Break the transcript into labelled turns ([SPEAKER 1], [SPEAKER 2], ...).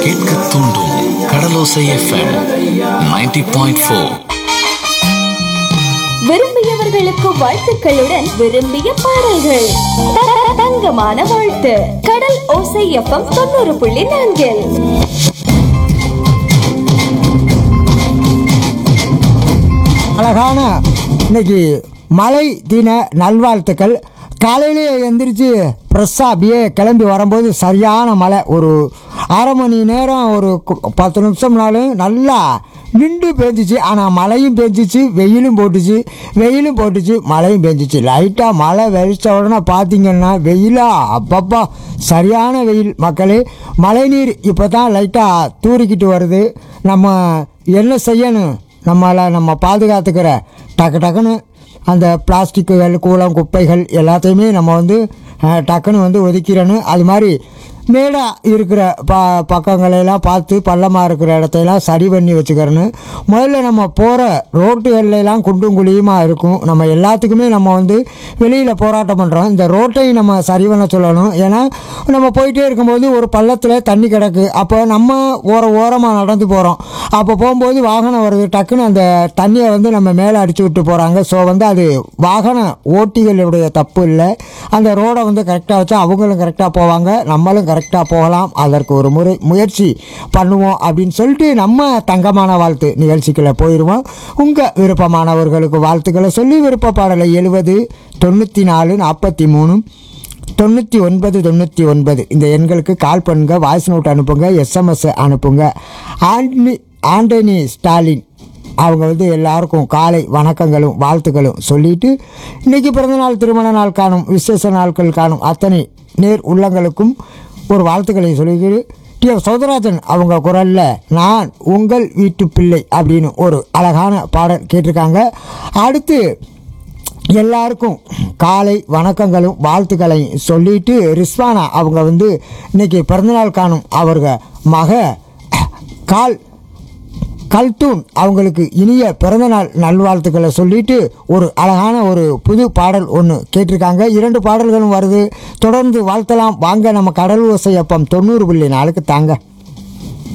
[SPEAKER 1] கேட்க தூண்டும் Kadalosai FM 90.4 point four
[SPEAKER 2] விரும்பியவர்களுக்கு வாழ்த்துக்களுடன் விரும்பிய பாடல்கள் த- தங்கமான வாழ்த்து கடல் ஓசை எஃப்எம் தொண்ணூறு புள்ளி நான்கில்
[SPEAKER 3] அழகான இன்னைக்கு மழை தின நல்வாழ்த்துக்கள் காலையிலே எந்திரிச்சு ஃப்ரெஷ்ஷாக அப்படியே கிளம்பி வரும்போது சரியான மழை ஒரு அரை மணி நேரம் ஒரு கு- பத்து நிமிஷம்னாலும் நல்லா நின்று பேஞ்சிச்சு ஆனால் மழையும் பேஞ்சிச்சு வெயிலும் போட்டுச்சு வெயிலும் போட்டுச்சு மழையும் பேஞ்சிச்சு லைட்டாக மழை வெறிச்ச உடனே பார்த்தீங்கன்னா வெயிலா அப்பப்பா சரியான வெயில் மக்களே மழைநீர் இப்போ தான் லைட்டாக தூறிக்கிட்டு வருது நம்ம என்ன செய்யணும் நம்மளை நம்ம பாதுகாத்துக்கிற டக்கு டக்குன்னு அந்த பிளாஸ்டிக்குகள் கூலம் குப்பைகள் எல்லாத்தையுமே நம்ம வந்து அஹ், டக்குன்னு வந்து ஒதுக்கிறணும் அது மாதிரி மேடாக இருக்கிற ப பக்கங்களெல்லாம் பார்த்து பள்ளமாக இருக்கிற இடத்தையெல்லாம் சரி பண்ணி வச்சுக்கிறணும் முதல்ல நம்ம போகிற ரோட்டுகள்லாம் குண்டும் குழியுமா இருக்கும் நம்ம எல்லாத்துக்குமே நம்ம வந்து வெளியில் போராட்டம் பண்ணுறோம் இந்த ரோட்டை நம்ம சரி பண்ண சொல்லணும் ஏன்னா நம்ம போயிட்டே இருக்கும்போது ஒரு பள்ளத்தில் தண்ணி கிடக்கு அப்போ நம்ம ஓர ஓரமாக நடந்து போகிறோம் அப்போ போகும்போது வாகனம் வருது டக்குன்னு அந்த தண்ணியை வந்து நம்ம மேலே அடிச்சு விட்டு போகிறாங்க ஸோ வந்து அது வாகன ஓட்டிகளுடைய தப்பு இல்லை அந்த ரோடை வந்து கரெக்டாக வச்சா அவங்களும் கரெக்டாக போவாங்க நம்மளும் கரெக்டாக போகலாம் அதற்கு ஒரு முறை முயற்சி பண்ணுவோம் அப்படின்னு சொல்லிட்டு நம்ம தங்கமான வாழ்த்து நிகழ்ச்சிக்குள்ள போயிடுவோம் உங்கள் விருப்பமானவர்களுக்கு வாழ்த்துக்களை சொல்லி விருப்ப பாடலை எழுபது தொண்ணூற்றி நாலு நாற்பத்தி மூணு தொண்ணூற்றி ஒன்பது தொண்ணூற்றி ஒன்பது இந்த எண்களுக்கு கால் பண்ணுங்க வாய்ஸ் நோட் அனுப்புங்க எஸ்எம்எஸ் அனுப்புங்க ஆண்டனி ஆண்டனி ஸ்டாலின் அவங்க வந்து எல்லாருக்கும் காலை வணக்கங்களும் வாழ்த்துக்களும் சொல்லிட்டு இன்னைக்கு பிறந்தநாள் திருமண நாள் காணும் விசேஷ நாட்கள் காணும் அத்தனை நேர் உள்ளங்களுக்கும் ஒரு வாழ்த்துக்களை சொல்லிக்கிட்டு டி எஃப் சௌதராஜன் அவங்க குரலில் நான் உங்கள் வீட்டு பிள்ளை அப்படின்னு ஒரு அழகான பாடல் கேட்டிருக்காங்க அடுத்து எல்லாருக்கும் காலை வணக்கங்களும் வாழ்த்துக்களையும் சொல்லிட்டு ரிஸ்வானா அவங்க வந்து இன்னைக்கு பிறந்தநாள் காணும் அவர்க மக கால் கல்தூன் அவங்களுக்கு இனிய பிறந்தநாள் நல்வாழ்த்துக்களை சொல்லிட்டு ஒரு அழகான ஒரு புது பாடல் ஒன்று கேட்டிருக்காங்க இரண்டு பாடல்களும் வருது தொடர்ந்து வாழ்த்தலாம் வாங்க நம்ம கடல் ஓசையப்பம் தொண்ணூறு புள்ளி நாளுக்கு தாங்க